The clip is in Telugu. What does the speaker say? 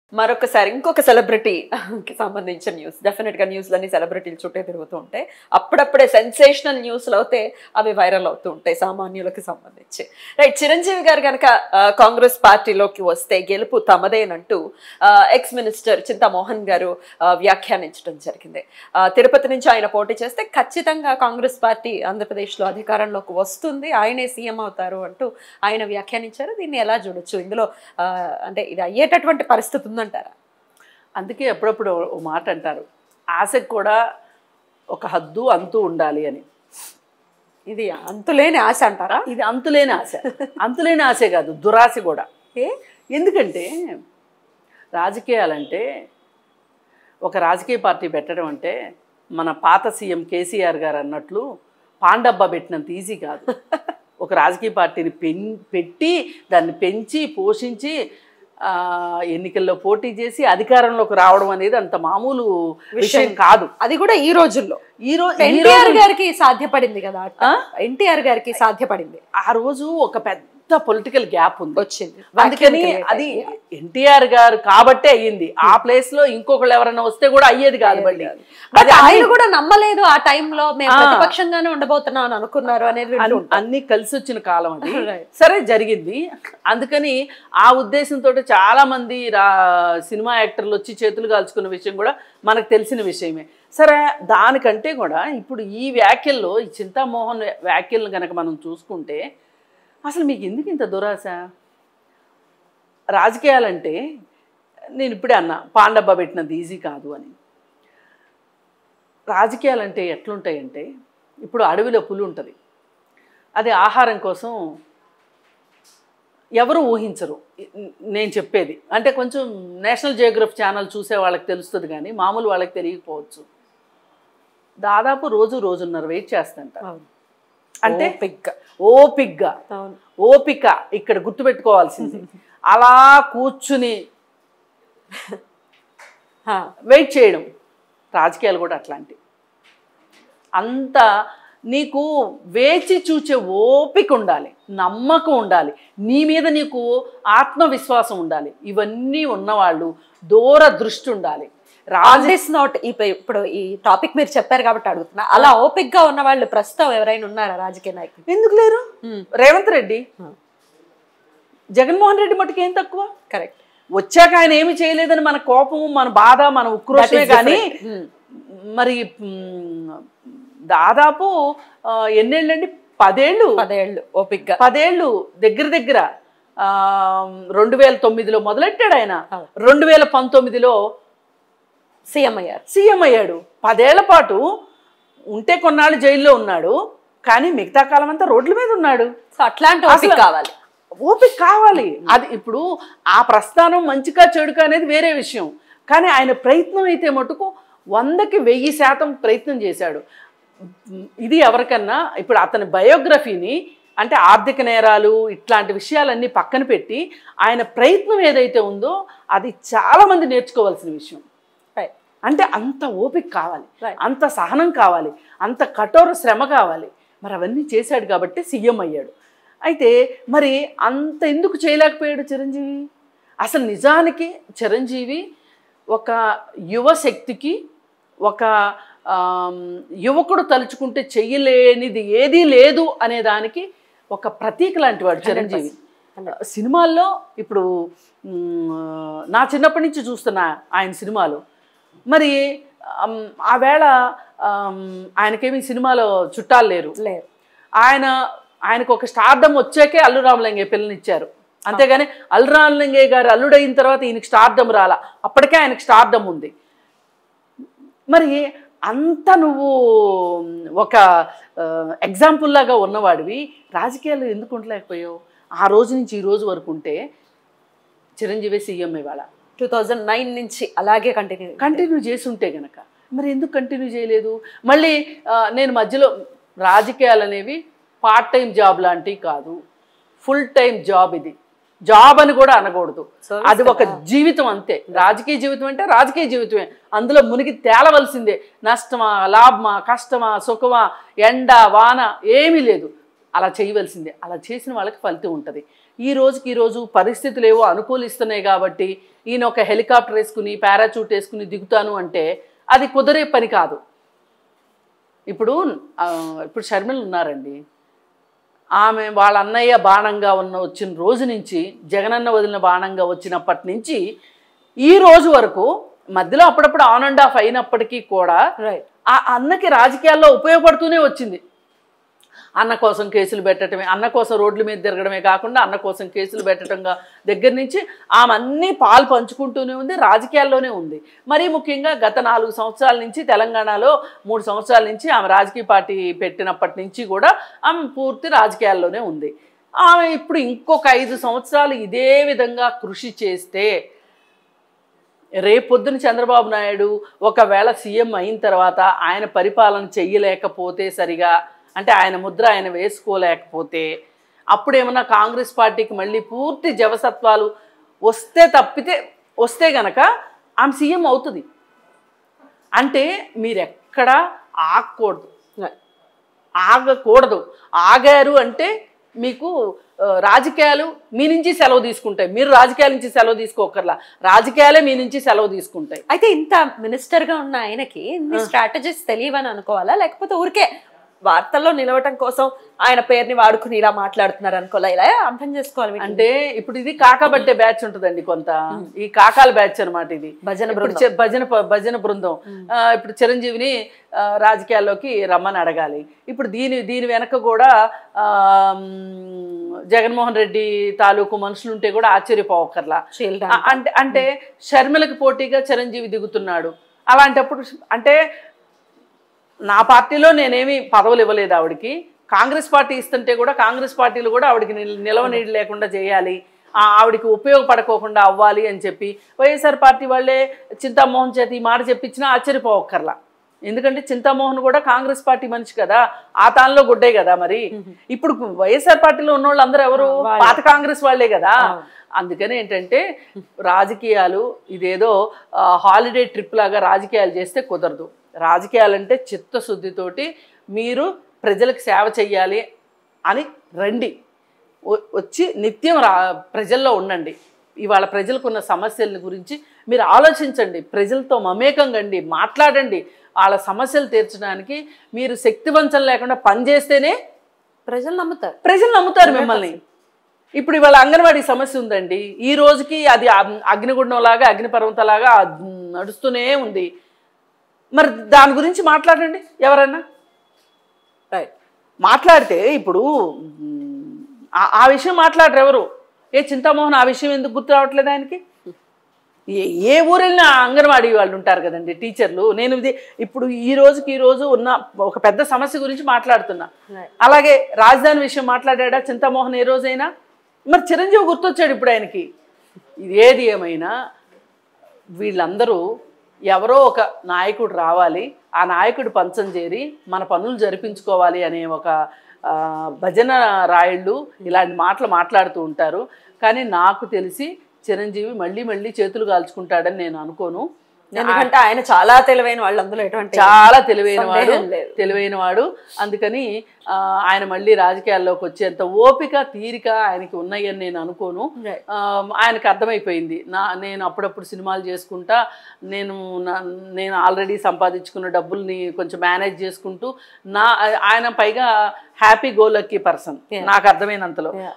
మరొకసారి ఇంకొక సెలబ్రిటీ కి సంబంధించిన న్యూస్ డెఫినెట్ గా న్యూస్ లన్నీ సెలబ్రిటీలు చుట్టే తిరుగుతూ ఉంటాయి అప్పుడప్పుడే సెన్సేషనల్ న్యూస్లు అవుతే అవి వైరల్ అవుతూ ఉంటాయి సామాన్యులకు సంబంధించి రైట్ చిరంజీవి గారు కనుక కాంగ్రెస్ పార్టీలోకి వస్తే గెలుపు తమదేనంటూ ఎక్స్ మినిస్టర్ చింతామోహన్ గారు ఆ, వ్యాఖ్యానించడం జరిగింది ఆ, తిరుపతి నుంచి ఆయన పోటీ చేస్తే ఖచ్చితంగా కాంగ్రెస్ పార్టీ ఆంధ్రప్రదేశ్లో అధికారంలోకి వస్తుంది ఆయనే సీఎం అవుతారు అంటూ ఆయన వ్యాఖ్యానించారు దీన్ని ఎలా చూడొచ్చు ఇందులో ఆ, అంటే ఇది అయ్యేటటువంటి పరిస్థితి ఉందంటారా అందుకే అప్పుడప్పుడు ఓ మాట అంటారు ఆశకు కూడా ఒక హద్దు అంతు ఉండాలి అని ఇది అంతులేని ఆశ అంటారా ఇది అంతులేని ఆశ అంతులేని ఆశే కాదు దురాశ కూడా ఏ ఎందుకంటే రాజకీయాలంటే ఒక రాజకీయ పార్టీ పెట్టడం అంటే మన పాత సీఎం కేసీఆర్ గారు అన్నట్లు పాండబ్బా పెట్టినంత ఈజీ కాదు ఒక రాజకీయ పార్టీని పెన్ పెట్టి దాన్ని పెంచి పోషించి ఆ, ఎన్నికల్లో పోటీ చేసి అధికారంలోకి రావడం అనేది అంత మామూలు విషయం కాదు అది కూడా ఈ రోజుల్లో ఈ రోజు ఎన్టీఆర్ గారికి సాధ్యపడింది కదా ఆ? ఎన్టీఆర్ గారికి సాధ్యపడింది ఆ రోజు ఒక పెద్ద పొలిటికల్ గ్యాప్ ఉంది వచ్చింది అందుకని అది ఎన్టీఆర్ గారు కాబట్టే అయ్యింది ఆ ప్లేస్ లో ఇంకొకళ్ళు ఎవరైనా వస్తే కూడా అయ్యేది కాదు మళ్ళీ బట్ ఆయన కూడా నమ్మలేదు ఆ టైంలో మేము ప్రతిపక్షంగానే ఉండబోతున్నాం అని అనుకున్నారు అనేది వింటూ అన్- అన్ని కలిసి వచ్చిన కాలం అది Right. సరే జరిగింది అందుకని ఆ ఉద్దేశంతో చాలా మంది రా సినిమా యాక్టర్లు వచ్చి చేతులు కాల్చుకున్న విషయం కూడా మనకు తెలిసిన విషయమే సరే దానికంటే కూడా ఇప్పుడు ఈ వ్యాఖ్యల్లో ఈ చింతామోహన్ వ్యాఖ్యలను కనుక మనం చూసుకుంటే అసలు మీకు ఎందుకు ఇంత దురాశ రాజకీయాలంటే నేను ఇప్పుడే అన్నా పాండబ్బ పెట్టినది ఈజీ కాదు అని రాజకీయాలంటే ఎట్లుంటాయంటే ఇప్పుడు అడవిలో పులి ఉంటుంది అది ఆహారం కోసం ఎవరు ఊహించరు నేను చెప్పేది అంటే కొంచెం నేషనల్ జియోగ్రఫీ ఛానల్ చూసే వాళ్ళకి తెలుస్తుంది కానీ మామూలు వాళ్ళకి తెలియకపోవచ్చు దాదాపు రోజు రోజున్నర వెయిట్ చేస్తుంట అంటే పిక్ ఓపిగ్గా అవును ఓపిక ఇక్కడ గుర్తుపెట్టుకోవాల్సింది అలా కూర్చుని హా. వెయిట్ చేయడం రాజకీయాలు కూడా అట్లాంటి అంత నీకు వేచి చూచే ఓపిక ఉండాలి నమ్మకం ఉండాలి నీ మీద నీకు ఆత్మవిశ్వాసం ఉండాలి ఇవన్నీ ఉన్నవాళ్ళు దూర దృష్టి ఉండాలి రాజ ఆన్ దిస్ నోట్ ఇప్పుడు ఈ టాపిక్ మీరు చెప్పారు కాబట్టి అడుగుతున్నా అలా ఓపిక్ గా ఉన్న వాళ్ళు ప్రస్తుతం ఎవరైనా ఉన్నారా రాజకీయ నాయకులు ఎందుకు లేరు రేవంత్ రెడ్డి జగన్మోహన్ రెడ్డి మటుకు ఏం తక్కువ కరెక్ట్ వచ్చాక ఆయన ఏమి చేయలేదని మన కోపం మన బాధ మన ఉక్రోషమే కానీ మరి మ్, దాదాపు ఆ, ఎన్నేళ్ళండి పదేళ్ళు పదేళ్ళు ఓపిక్ గా పదేళ్ళు దగ్గర దగ్గర ఆ, రెండు వేల తొమ్మిదిలో మొదలెట్టాడు ఆయన అవును. రెండు వేల పంతొమ్మిదిలో సీఎం అయ్యారు సీఎం అయ్యాడు పదేళ్ల పాటు ఉంటే కొన్నాళ్ళు జైల్లో ఉన్నాడు కానీ మిగతా కాలం అంతా రోడ్ల మీద ఉన్నాడు సో అట్లాంటి ఓపిక అసలు- కావాలి ఓపిక కావాలి అది ఇప్పుడు ఆ ప్రస్థానం మంచిగా చెడుక అనేది వేరే విషయం కానీ ఆయన ప్రయత్నం అయితే మటుకు వందకి వెయ్యి శాతం ప్రయత్నం చేశాడు ఇది ఎవరికన్నా ఇప్పుడు అతని బయోగ్రఫీని అంటే ఆర్థిక నేరాలు ఇట్లాంటి విషయాలన్నీ పక్కన పెట్టి ఆయన ప్రయత్నం ఏదైతే ఉందో అది చాలామంది నేర్చుకోవాల్సిన విషయం Right. అంటే అంత ఓపిక కావాలి Right. అంత సహనం కావాలి అంత కఠోర శ్రమ కావాలి మరి అవన్నీ చేశాడు కాబట్టి సీఎం అయ్యాడు అయితే మరి అంత ఎందుకు చేయలేకపోయాడు చిరంజీవి అసలు నిజానికి చిరంజీవి ఒక యువ శక్తికి ఒక ఆమ్, యువకుడు తలుచుకుంటే చెయ్యలేనిది ఏదీ లేదు అనే దానికి ఒక ప్రతీక లాంటి వాడు చిరంజీవి సినిమాల్లో ఇప్పుడు మ్, నా చిన్నప్పటి నుంచి చూస్తున్నా ఆయన సినిమాలు మరి ఆమ్, ఆ వేళ ఆమ్, ఆయనకేమి సినిమాలో చుట్టాలు లేరు లేరు ఆయన ఆయనకు ఒక స్టార్డమ్ వచ్చాకే అల్లు రామలింగయ్య పిల్లనిచ్చారు అంతేగాని అల్లు రామలింగయ్య గారు అల్లుడైన తర్వాత ఈయనకి స్టార్డమ్ రాలా అప్పటికే ఆయనకి స్టార్డమ్ ఉంది మరి అంత నువ్వు ఒక ఎగ్జాంపుల్ లాగా ఉన్నవాడివి రాజకీయాలు ఎందుకు ఉండలేకపోయావు ఆ రోజు నుంచి ఈ రోజు వరకు ఉంటే చిరంజీవి సీఎం ఇవాళ టూ థౌజండ్ నైన్ నుంచి అలాగే కంటిన్యూ కంటిన్యూ చేసి ఉంటే గనక మరి ఎందుకు కంటిన్యూ చేయలేదు మళ్ళీ ఆ, నేను మధ్యలో రాజకీయాలు అనేవి పార్ట్ టైం జాబ్ లాంటివి కాదు ఫుల్ టైం జాబ్ ఇది జాబ్ అని కూడా అనకూడదు Service అది ఒక జీవితం అంతే రాజకీయ జీవితం అంటే రాజకీయ జీవితమే అందులో మునిగి తేలవలసిందే నష్టమా లాభమా కష్టమా సుఖమా ఎండ వాన ఏమీ లేదు అలా చేయవలసిందే అలా చేసిన వాళ్ళకి ఫలితం ఉంటుంది ఈ రోజుకి ఈ రోజు పరిస్థితులు ఏవో అనుకూలిస్తున్నాయి కాబట్టి ఈయన ఒక హెలికాప్టర్ వేసుకుని పారాచూట్ వేసుకుని దిగుతాను అంటే అది కుదరే పని కాదు ఇప్పుడు ఆ, ఇప్పుడు షర్మిల ఉన్నారండి ఆమె వాళ్ళ అన్నయ్య బాణంగా ఉన్న వచ్చిన రోజు నుంచి జగనన్న వదిలిన బాణంగా వచ్చినప్పటి నుంచి ఈ రోజు వరకు మధ్యలో అప్పుడప్పుడు ఆన్ అండ్ ఆఫ్ అయినప్పటికీ కూడా రైట్ ఆ అన్నకి రాజకీయాల్లో ఉపయోగపడుతూనే వచ్చింది అన్న కోసం కేసులు పెట్టడమే అన్న కోసం రోడ్ల మీద తిరగడమే కాకుండా అన్న కోసం కేసులు పెట్టడంగా దగ్గర నుంచి ఆమె అన్ని పాలు పంచుకుంటూనే ఉంది రాజకీయాల్లోనే ఉంది మరీ ముఖ్యంగా గత నాలుగు సంవత్సరాల నుంచి తెలంగాణలో మూడు సంవత్సరాల నుంచి ఆమె రాజకీయ పార్టీ పెట్టినప్పటి నుంచి కూడా ఆమె పూర్తి రాజకీయాల్లోనే ఉంది ఆమె ఇప్పుడు ఇంకొక ఐదు సంవత్సరాలు ఇదే విధంగా కృషి చేస్తే రేపొద్దున చంద్రబాబు నాయుడు ఒకవేళ సీఎం అయిన తర్వాత ఆయన పరిపాలన చెయ్యలేకపోతే సరిగా అంటే ఆయన ముద్ర ఆయన వేసుకోలేకపోతే అప్పుడేమన్నా కాంగ్రెస్ పార్టీకి మళ్ళీ పూర్తి జవసత్వాలు వస్తే తప్పితే వస్తే గనక ఆమె సీఎం అవుతుంది అంటే మీరు ఎక్కడ ఆగకూడదు ఆగకూడదు ఆగారు అంటే మీకు ఆ, రాజకీయాలు మీ నుంచి సెలవు తీసుకుంటాయి మీరు రాజకీయాల నుంచి సెలవు తీసుకోకర్లా రాజకీయాలే మీ నుంచి సెలవు తీసుకుంటాయి అయితే ఇంత మినిస్టర్ గా ఉన్న ఆయనకి ఇన్ని స్ట్రాటజీస్ తెలియవని అనుకోవాలా లేకపోతే ఊరికే వార్తల్లో నిలవటం కోసం ఆయన పేరుని వాడుకుని ఇలా మాట్లాడుతున్నారు అనుకోవాలా ఇలా అర్థం చేసుకోవాలి వీటిని. అంటే ఇప్పుడు ఇది కాకబట్టే బ్యాచ్ ఉంటుందండి కొంత ఈ కాకాల బ్యాచ్ అన్నమాట ఇది భజన ఇప్పుడు బృందం. చి- భజన ప- భజన బృందం ఆ, ఇప్పుడు చిరంజీవిని ఆ, రాజకీయాల్లోకి రమ్మని అడగాలి ఇప్పుడు దీని దీని వెనక కూడా ఆ, మ్, జగన్మోహన్ రెడ్డి తాలూకు మనుషులు ఉంటే కూడా ఆశ్చర్యపోవక్కర్లా Shield ఆ, అంటే అంటే షర్మిలకి పోటీగా చిరంజీవి దిగుతున్నాడు అలాంటప్పుడు అంటే నా పార్టీలో నేనేమి పదవులు ఇవ్వలేదు ఆవిడకి కాంగ్రెస్ పార్టీ ఇస్తుంటే కూడా కాంగ్రెస్ పార్టీలు కూడా ఆవిడకి నిల్- నిలవనీడు లేకుండా చేయాలి ఆ ఆవిడకి ఉపయోగపడకోకుండా అవ్వాలి అని చెప్పి వైఎస్ఆర్ పార్టీ వాళ్ళే చింతామోహన్ చేత ఈ మాట చెప్పించినా ఆశ్చర్యపోవక్కర్లా ఎందుకంటే చింతామోహన్ కూడా కాంగ్రెస్ పార్టీ మనిషి కదా ఆ తానులో గుడ్డే కదా మరి ఇప్పుడు వైఎస్ఆర్ పార్టీలో ఉన్న వాళ్ళు అందరూ ఎవరు వాళ్ళే. పాత కాంగ్రెస్ వాళ్ళే కదా అవును. అందుకని ఏంటంటే రాజకీయాలు ఇదేదో ఆ, హాలిడే ట్రిప్ లాగా రాజకీయాలు చేస్తే కుదరదు రాజకీయాలంటే చిత్తశుద్ధితోటి మీరు ప్రజలకు సేవ చెయ్యాలి అని రండి వ- వచ్చి నిత్యం రా ప్రజల్లో ఉండండి ఇవాళ ప్రజలకున్న సమస్యల గురించి మీరు ఆలోచించండి ప్రజలతో మమేకం కండి మాట్లాడండి వాళ్ళ సమస్యలు తీర్చడానికి మీరు శక్తివంచం లేకుండా పనిచేస్తేనే ప్రజలు నమ్ముతారు ప్రజలు నమ్ముతారు మిమ్మల్ని ఇప్పుడు ఇవాళ అంగన్వాడీ సమస్య ఉందండి ఈ రోజుకి అది అగ్- అగ్నిగుండం లాగా అగ్నిపర్వతలాగా నడుస్తూనే ఉంది మరి దాని గురించి మాట్లాడండి ఎవరన్నా రైట్ మాట్లాడితే ఇప్పుడు మ్, ఆ- ఆ విషయం మాట్లాడరు ఎవరు ఏ చింతామోహన్ ఆ విషయం ఎందుకు గుర్తు రావట్లేదు ఆయనకి ఏ ఏ ఊరు వెళ్ళినా అంగన్వాడీ వాళ్ళు ఉంటారు కదండి టీచర్లు నేను ఇది ఇప్పుడు ఈ రోజుకి ఈ రోజు ఉన్న ఒక పెద్ద సమస్య గురించి మాట్లాడుతున్నా Right. అలాగే రాజధాని విషయం మాట్లాడా చింతామోహన్ ఏ రోజైనా మరి చిరంజీవి గుర్తొచ్చాడు ఇప్పుడు ఆయనకి ఇది ఏది ఏమైనా వీళ్ళందరూ ఎవరో ఒక నాయకుడు రావాలి ఆ నాయకుడు పంచం చేరి మన పనులు జరిపించుకోవాలి అనే ఒక ఆ, భజన రాయుళ్ళు ఇలాంటి మాటలు మాట్లాడుతూ ఉంటారు కానీ నాకు తెలిసి చిరంజీవి మళ్ళీ మళ్ళీ చేతులు కాల్చుకుంటాడని నేను అనుకోను ఎందుకంటే ఆయన చాలా తెలివైన వాళ్ళు అందులో ఎటువంటి చాలా తెలివైన వాడు సందేహం లేదు. తెలివైన వాడు అందుకని ఆ, ఆయన మళ్ళీ రాజకీయాల్లోకి వచ్చేంత ఓపిక తీరిక ఆయనకి ఉన్నాయని నేను అనుకోను Right. ఆ, ఆయనకు అర్థమైపోయింది నా నేను అప్పుడప్పుడు సినిమాలు చేసుకుంటా నేను నా- నేను ఆల్రెడీ సంపాదించుకున్న డబ్బుల్ని కొంచెం మేనేజ్ చేసుకుంటూ నా ఆయన పైగా happy go lucky person Yeah. నాకు అర్థమైనంతలో Yeah.